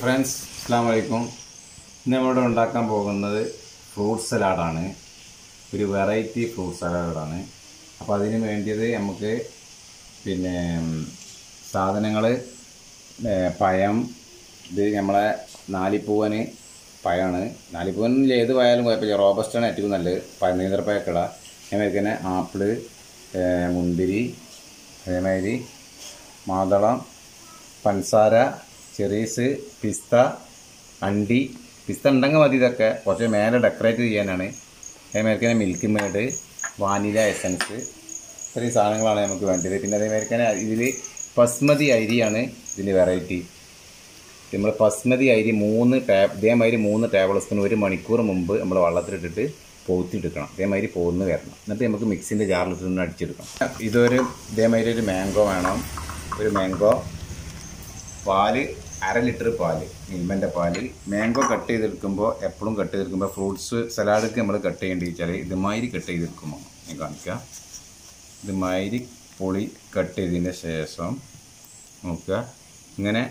Friends അസ്സാം വലൈക്കും ഇന്ന് നമ്മളിവിടെ ഉണ്ടാക്കാൻ പോകുന്നത് ഫ്രൂട്ട് സലാഡാണ് ഒരു വെറൈറ്റി ഫ്രൂട്ട് സലാഡാണ് അപ്പോൾ അതിന് വേണ്ടിയത് നമുക്ക് പിന്നെ സാധനങ്ങൾ പഴം ഇത് നമ്മളെ നാലിപ്പൂവന് പഴമാണ് നാലിപ്പൂവനിൽ ഏത് പഴയാലും കുഴപ്പമില്ല റോബസ്റ്റാണ് ഏറ്റവും നല്ലത് പഴ നേന്ത്രപ്പഴമൊക്കെ ഇടാം അതേമാതിരി തന്നെ ആപ്പിള് ഏഹ് മുന്തിരി അതേമാതിരി മാതളം പഞ്ചസാര ചെറീസ് പിസ്ത അണ്ടി പിസ്ത ഉണ്ടെങ്കിൽ മതി ഇതൊക്കെ കുറച്ച് മേലെ ഡെക്കറേറ്റ് ചെയ്യാനാണ് അതേമാതിരി തന്നെ മിൽക്ക് മേഡ് വാനില എസൻസ് ഇത്രയും സാധനങ്ങളാണ് നമുക്ക് വേണ്ടത് പിന്നെ അതേമാതിരി തന്നെ ഇതിൽ ബസ്മതി അരിയാണ് ഇതിൻ്റെ വെറൈറ്റി നമ്മൾ ബസ്മതി അരി മൂന്ന് ടേ ഇതേമാതിരി മൂന്ന് ടേബിൾ സ്പൂൺ ഒരു മണിക്കൂർ മുമ്പ് നമ്മൾ വെള്ളത്തിലിട്ടിട്ട് പോത്തിയെടുക്കണം ഇതേമാതിരി പോന്ന് വരണം എന്നിട്ട് നമുക്ക് മിക്സിൻ്റെ ജാറിലിട്ട് അടിച്ചെടുക്കണം ഇതൊരു ഇതേമാതിരി ഒരു മാംഗോ വേണം ഒരു മാംഗോ പാല് അര ലിറ്റർ പാല് മിൽമൻ്റെ പാല് മാംഗോ കട്ട് ചെയ്തെടുക്കുമ്പോൾ എപ്പോഴും കട്ട് ചെയ്തെടുക്കുമ്പോൾ ഫ്രൂട്ട്സ് സലാഡൊക്കെ നമ്മൾ കട്ട് ചെയ്യേണ്ടി വെച്ചാൽ ഇതുമാതിരി കട്ട് ചെയ്തെടുക്കുമ്പോൾ ഞാൻ കാണിക്കാം ഇതുമാതിരി പൊളി കട്ട് ചെയ്തതിന് ശേഷം നോക്കുക ഇങ്ങനെ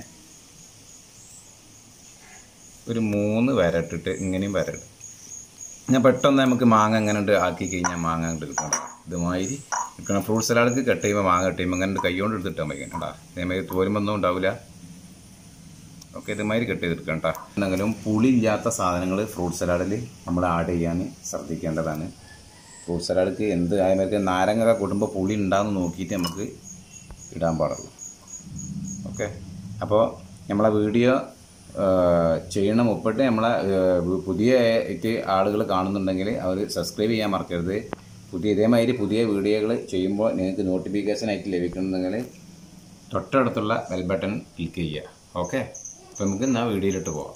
ഒരു മൂന്ന് വരട്ടിട്ട് ഇങ്ങനെയും വരട്ട് ഞാൻ പെട്ടെന്ന് നമുക്ക് മാങ്ങ എങ്ങനെ ഉണ്ട് ആക്കി കഴിഞ്ഞാൽ മാങ്ങ അങ്ങോട്ട് എടുക്കണം ഇതുമാതിരി എടുക്കണം ഫ്രൂട്ട് സലാഡൊക്കെ കട്ട് ചെയ്യുമ്പോൾ മാങ്ങ കട്ട് ചെയ്യുമ്പോൾ അങ്ങനെ കൈ കൊണ്ട് എടുത്തിട്ടാൽ മതി കേട്ടോ ഇതേമാതിരി തോരുമ്പൊന്നും ഉണ്ടാവില്ല ഓക്കെ ഇതുമാതിരി കട്ട് ചെയ്തെടുക്കണം കേട്ടോ എന്തെങ്കിലും പുളിയില്ലാത്ത സാധനങ്ങൾ ഫ്രൂട്ട് സലാഡിൽ നമ്മൾ ആഡ് ചെയ്യാൻ ശ്രദ്ധിക്കേണ്ടതാണ് ഫ്രൂട്ട് സലാഡ്ക്ക് എന്ത് ആയമാർക്ക് നാരങ്ങ കൂട്ടുമ്പോൾ പുളി ഉണ്ടാകുന്ന നോക്കിയിട്ട് നമുക്ക് ഇടാൻ പാടുള്ളൂ ഓക്കെ അപ്പോൾ നമ്മളെ വീഡിയോ ചെയ്യണ മുപ്പിട്ട് നമ്മളെ ഏഹ്, പുതിയ ആയിട്ട് ആളുകൾ കാണുന്നുണ്ടെങ്കിൽ അവർ സബ്സ്ക്രൈബ് ചെയ്യാൻ മറക്കരുത് പുതിയ ഇതേമാതിരി പുതിയ വീഡിയോകൾ ചെയ്യുമ്പോൾ നിങ്ങൾക്ക് നോട്ടിഫിക്കേഷൻ ആയിട്ട് ലഭിക്കണമെങ്കിൽ തൊട്ടടുത്തുള്ള ബെൽ ബട്ടൺ ക്ലിക്ക് ചെയ്യുക ഓക്കെ അപ്പോൾ നമുക്ക് എന്നാ വീഡിയോയിലിട്ട് പോവാം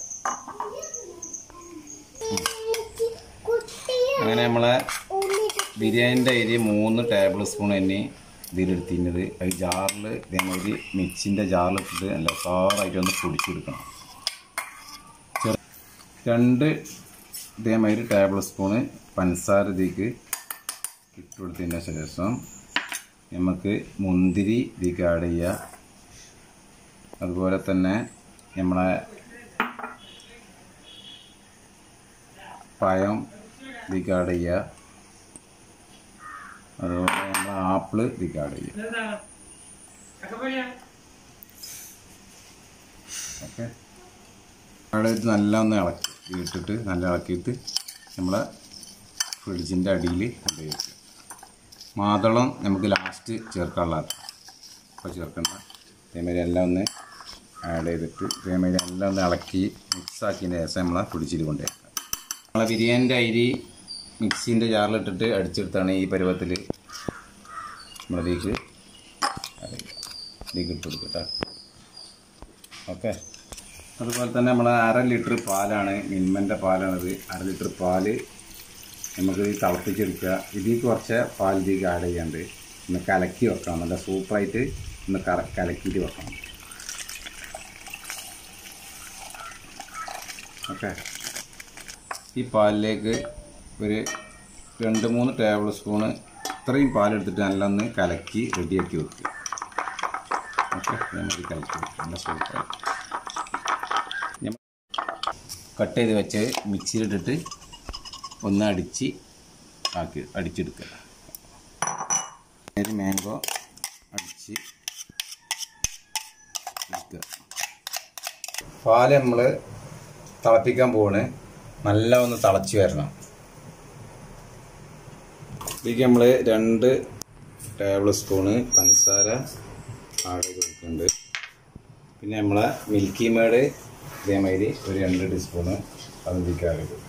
ഉം. അങ്ങനെ നമ്മളെ ബിരിയാണിൻ്റെ അരി മൂന്ന് ടേബിൾ സ്പൂൺ തന്നെ ഇതിലെടുത്തിരുന്നത് അത് ജാറിൽ ഇതേമാതിരി മിക്സിൻ്റെ ജാറിലിട്ടിട്ട് നല്ല സാറായിട്ട് ഒന്ന് പൊടിച്ചെടുക്കണം ചെറു രണ്ട് ഇതേമാതിരി ടേബിൾ സ്പൂണ് പഞ്ചസാര ഇതിലേക്ക് ഇട്ട് കൊടുത്തതിന് ശേഷം നമുക്ക് മുന്തിരി ഇതിലേക്ക് ആഡ് ചെയ്യുക അതുപോലെ തന്നെ നമ്മളെ പഴം ഇതിലേക്ക് ആഡ് ചെയ്യുക അതുപോലെ നമ്മൾ ആപ്പിള് ഇതിലേക്ക് ആഡ് ചെയ്യുക ഓക്കെ അവിടെ ഇത് നല്ല ഒന്ന് ഇളക്കി ഇട്ടിട്ട് നല്ല ഇളക്കിയിട്ട് നമ്മളെ ഫ്രിഡ്ജിൻ്റെ അടിയിൽ കൊണ്ടുപോയി വെക്കുക മാതളം നമുക്ക് ലാസ്റ്റ് ചേർക്കാനുള്ളതാണ് അപ്പോൾ ചേർക്കണ്ട ഇതേമാതിരി എല്ലാം ഒന്ന് ആഡ് ചെയ്തിട്ട് ഇതേമാതിരി എല്ലാം ഒന്ന് ഇളക്കി മിക്സ് ആക്കിയതിന് ശേഷം നമ്മളെ ഫ്രിഡ്ജിൽ കൊണ്ടുപോയി വെക്കുക നമ്മളെ ബിരിയാണിൻ്റെ അരി മിക്സീൻ്റെ ജാറിലിട്ടിട്ട് അടിച്ചെടുത്താണ് ഈ പരുവത്തിൽ നമ്മളിലേക്ക് ഇതിലേക്ക് ഇട്ട് കൊടുക്കട്ടെ ഓക്കെ അതുപോലെ തന്നെ നമ്മൾ അര ലിറ്റർ പാലാണ് മിൽമൻ്റെ പാലാണിത് അര ലിറ്റർ പാല് നമുക്ക് ഇത് തിളപ്പിച്ചെടുക്കുക ഇതിൽ കുറച്ച് പാൽ ഇതിലേക്ക് ആഡ് ചെയ്യാണ്ട് ഒന്ന് കലക്കി വെക്കണം നല്ല സൂപ്പറായിട്ട് ഒന്ന് കറ കലക്കിയിട്ട് വെക്കണം ഓക്കെ ഈ പാലിലേക്ക് ഒരു രണ്ട് മൂന്ന് ടേബിൾ സ്പൂണ് ഇത്രയും പാലെടുത്തിട്ട് നല്ല ഒന്ന് കലക്കി റെഡിയാക്കി വെക്കുക ഓക്കെ നമുക്ക് കലക്കി വെക്കുക നല്ല സൂപ്പറായിട്ട് കട്ട് ചെയ്ത് വെച്ച് മിക്സിയിലിട്ടിട്ട് ഒന്ന് അടിച്ച് ആക്കി അടിച്ചെടുക്കുക ഒരു മാംഗോ അടിച്ച് എടുക്കുക പാല് നമ്മൾ തിളപ്പിക്കാൻ പോവാണ് നല്ല ഒന്ന് തിളച്ച് വരണം ഇതിലേക്ക് നമ്മൾ രണ്ട് ടേബിൾ സ്പൂണ് പഞ്ചസാര ആഡ് ചെയ്ത് കൊടുക്കുന്നുണ്ട് പിന്നെ നമ്മളെ മിൽക്കി മേഡ് ഇതേമാതിരി ഒരു രണ്ട് ടീസ്പൂണ് അതിലേക്ക് ആഡ് ചെയ്ത്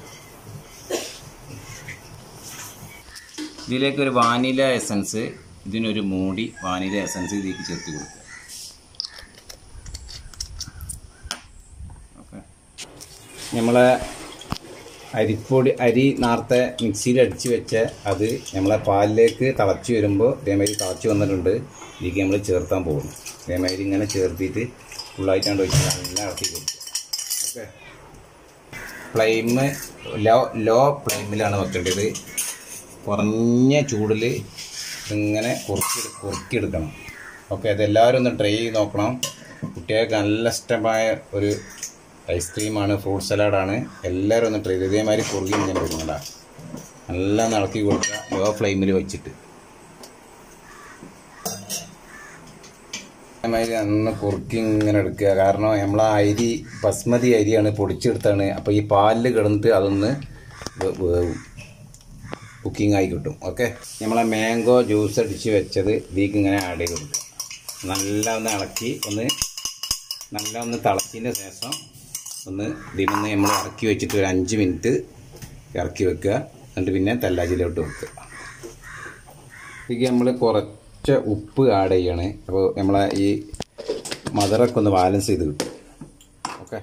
ഇതിലേക്ക് ഒരു വാനില എസൻസ് ഇതിനൊരു മൂടി വാനില എസൻസ് ഇതിലേക്ക് ചേർത്ത് കൊടുക്കുക ഓക്കെ നമ്മളെ അരിപ്പൊടി അരി നേരത്തെ മിക്സിയിൽ അടിച്ച് വെച്ച അത് നമ്മളെ പാലിലേക്ക് തിളച്ച് വരുമ്പോൾ ഇതേമാതിരി തിളച്ച് വന്നിട്ടുണ്ട് ഇതിലേക്ക് നമ്മൾ ചേർത്താൻ പോകുന്നു ഇതേമാതിരി ഇങ്ങനെ ചേർത്തിട്ട് ഫുള്ളായിട്ടാണ്ട് വെച്ച് നല്ല ഇളക്കി കൊടുക്കുക ഓക്കെ ഫ്ലെയിം ലോ ലോ ഫ്ലെയിമിലാണ് വെക്കേണ്ടത് കുറഞ്ഞ ചൂടിൽ ഇങ്ങനെ കുറുക്കി കുറുക്കിയെടുക്കണം ഓക്കെ അതെല്ലാവരും ഒന്ന് ട്രൈ ചെയ്ത് നോക്കണം കുട്ടികൾക്ക് നല്ല ഇഷ്ടമായ ഒരു ഐസ്ക്രീമാണ് ഫ്രൂട്ട് സലാഡാണ് എല്ലാവരും ഒന്ന് ട്രൈ ചെയ്ത് ഇതേമാതിരി കുറുകി ഞാൻ വരുന്നതാ നല്ല ഇളക്കി കൊടുക്കുക ലോ ഫ്ലെയിമിൽ വെച്ചിട്ട് അതേമാതിരി നന്ന കുറുക്കി ഇങ്ങനെ എടുക്കുക കാരണം നമ്മളെ അരി ബസ്മതി അരിയാണ് പൊടിച്ചെടുത്താണ് അപ്പോൾ ഈ പാലിൽ കിടന്നിട്ട് അതൊന്ന് വേ- വേവും കുക്കിംഗ് ആയി കിട്ടും ഓക്കെ നമ്മളെ മാംഗോ ജ്യൂസ് അടിച്ച് വെച്ചത് ഇതിലേക്ക് ഇങ്ങനെ ആഡ് ചെയ്ത് കൊടുക്കുക നല്ല ഒന്ന് ഇളക്കി ഒന്ന് നല്ല ഒന്ന് തിളച്ചതിൻ്റെ ശേഷം ഒന്ന് ഇതിമൊന്ന് നമ്മൾ ഇറക്കി വെച്ചിട്ട് ഒരു അഞ്ച് മിനിറ്റ് ഇറക്കി വെക്കുക എന്നിട്ട് പിന്നെ തെല്ലാജിലോട്ട് വെക്കുക ഇതിലേക്ക് നമ്മൾ കുറച്ച് ഉപ്പ് ആഡ് ചെയ്യാണ് അപ്പോൾ നമ്മളെ ഈ മധുരമൊക്കെ ഒന്ന് ബാലൻസ് ചെയ്ത് കിട്ടും ഓക്കെ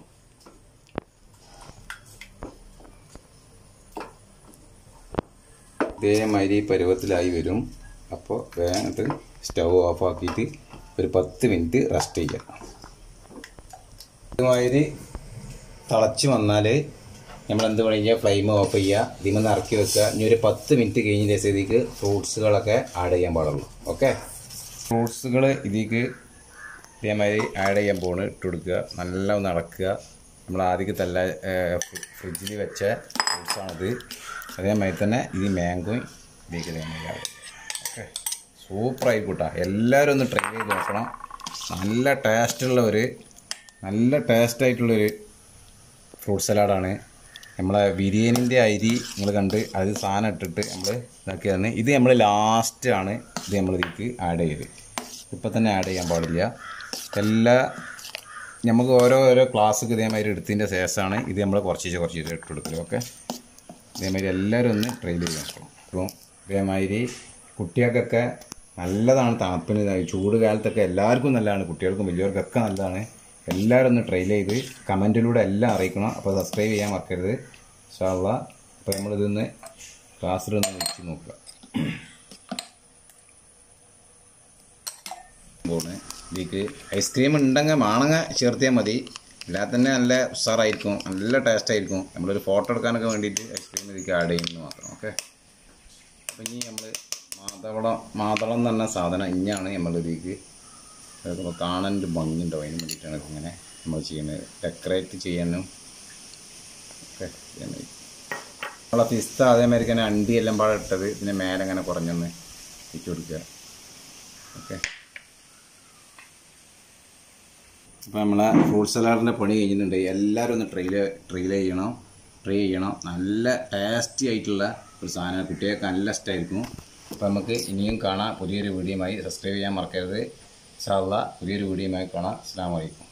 ഇതേമാതിരി പരുവത്തിലായി വരും അപ്പോൾ വേഗത്ത് സ്റ്റൗ ഓഫ് ആക്കിയിട്ട് ഒരു പത്ത് മിനിറ്റ് റെസ്റ്റ് ചെയ്യാം ഇതുമാതിരി തിളച്ച് വന്നാൽ നമ്മൾ എന്ത് പണിക്കുക ഫ്ലെയിം ഓഫ് ചെയ്യുക ഇതിൽ ഇറക്കി വെക്കുക ഇനി ഒരു പത്ത് മിനിറ്റ് കഴിഞ്ഞ ദിവസത്തേക്ക് ഫ്രൂട്ട്സുകളൊക്കെ ആഡ് ചെയ്യാൻ പാടുള്ളൂ ഓക്കെ ഫ്രൂട്ട്സുകൾ ഇതിലേക്ക് ഇതേമാതിരി ആഡ് ചെയ്യാൻ പോണ് ഇട്ട് കൊടുക്കുക നല്ല ഒന്ന് ഇളക്കുക നമ്മൾ ആദ്യം തല്ല ഫ്രിഡ്ജിൽ വെച്ച ഫ്രൂട്ട്സാണിത് അതേമാതിരി തന്നെ ഇത് മാംഗോയും ഇതിലേക്ക് ഇതേമാതിരി ഓക്കെ സൂപ്പറായി കൂട്ടാ എല്ലാവരും ഒന്ന് ട്രൈ ചെയ്ത് നോക്കണം നല്ല ടേസ്റ്റുള്ള ഒരു നല്ല ടേസ്റ്റായിട്ടുള്ളൊരു ഫ്രൂട്ട് സലാഡാണ് നമ്മളെ ബിരിയാണിൻ്റെ അരി നിങ്ങൾ കണ്ട് അത് സാധനം ഇട്ടിട്ട് നമ്മൾ ഇതാക്കിയതാണ് ഇത് നമ്മൾ ലാസ്റ്റ് ആണ് ഇത് നമ്മൾ ഇതിലേക്ക് ആഡ് ചെയ്ത് ഇപ്പം തന്നെ ആഡ് ചെയ്യാൻ പാടില്ല എല്ലാ നമുക്ക് ഓരോ ഓരോ ക്ലാസ്സൊക്കെ ഇതേമാതിരി എടുത്തതിൻ്റെ ശേഷമാണ് ഇത് നമ്മൾ കുറച്ച് കുറച്ച് ഇട്ട് കൊടുക്കൽ ഓക്കെ ഇതേമാതിരി എല്ലാവരും ഒന്ന് ട്രൈ ചെയ്ത് നോക്കണം അപ്പോൾ ഇതേമാതിരി കുട്ടികൾക്കൊക്കെ നല്ലതാണ് തണുപ്പിന് ഇതായി ചൂട് കാലത്തൊക്കെ എല്ലാവർക്കും നല്ലതാണ് കുട്ടികൾക്കും വലിയവർക്കൊക്കെ നല്ലതാണ് എല്ലാവരും ഒന്ന് ട്രൈ ചെയ്ത് കമൻറ്റിലൂടെ എല്ലാം അറിയിക്കണം അപ്പോൾ സബ്സ്ക്രൈബ് ചെയ്യാൻ മറക്കരുത് ഇൻഷാള്ള അപ്പോൾ നമ്മളിതൊന്ന് ക്ലാസ്സിലൊന്ന് വെച്ച് നോക്കുക പോണ് ഇതിലേക്ക് ഐസ്ക്രീം ഉണ്ടെങ്കിൽ മാണങ്ങ ചേർത്തിയാൽ മതി അല്ലാതെ തന്നെ നല്ല ഉഷാറായിരിക്കും നല്ല ടേസ്റ്റ് ആയിരിക്കും നമ്മളൊരു ഫോട്ടോ എടുക്കാനൊക്കെ വേണ്ടിയിട്ട് ഐസ്ക്രീം ഇതിലേക്ക് ആഡ് ചെയ്യുന്നത് മാത്രം ഓക്കെ അപ്പം ഇനി നമ്മൾ മാതളം മാതളം എന്ന് പറഞ്ഞ സാധനം ഇനിയാണ് നമ്മൾ ഇതിലേക്ക് അതൊക്കെ കാണാൻ ഒരു ഭംഗിയുണ്ടാവും അതിന് വേണ്ടിയിട്ടാണ് ഇങ്ങനെ നമ്മൾ ചെയ്യുന്നത് ഡെക്കറേറ്റ് ചെയ്യാനും ഒക്കെ ചെയ്യാൻ വേണ്ടി നമ്മളെ പിസ്ത അതേമാതിരി തന്നെ അണ്ടി എല്ലാം പാടെ ഇട്ടത് പിന്നെ മേലെ ഇങ്ങനെ കുറഞ്ഞൊന്ന് ഇട്ട് കൊടുക്കുക ഓക്കെ അപ്പോൾ നമ്മളെ ഫ്രൂട്ട് സലാഡിൻ്റെ പണി കഴിഞ്ഞിട്ടുണ്ട് എല്ലാവരും ഒന്ന് ട്രൈ ട്രൈ ചെയ്യണം ട്രൈ ചെയ്യണം നല്ല ടേസ്റ്റി ആയിട്ടുള്ള ഒരു സാധനം കുട്ടികൾക്ക് നല്ല ഇഷ്ടമായിരിക്കും അപ്പോൾ നമുക്ക് ഇനിയും കാണാം പുതിയൊരു വീഡിയോയുമായി സബ്സ്ക്രൈബ് ചെയ്യാൻ മറക്കരുത് ഇൻഷാ അള്ളാ പുതിയൊരു വീഡിയോയുമായി കാണാം അസ്സാം വലൈക്കും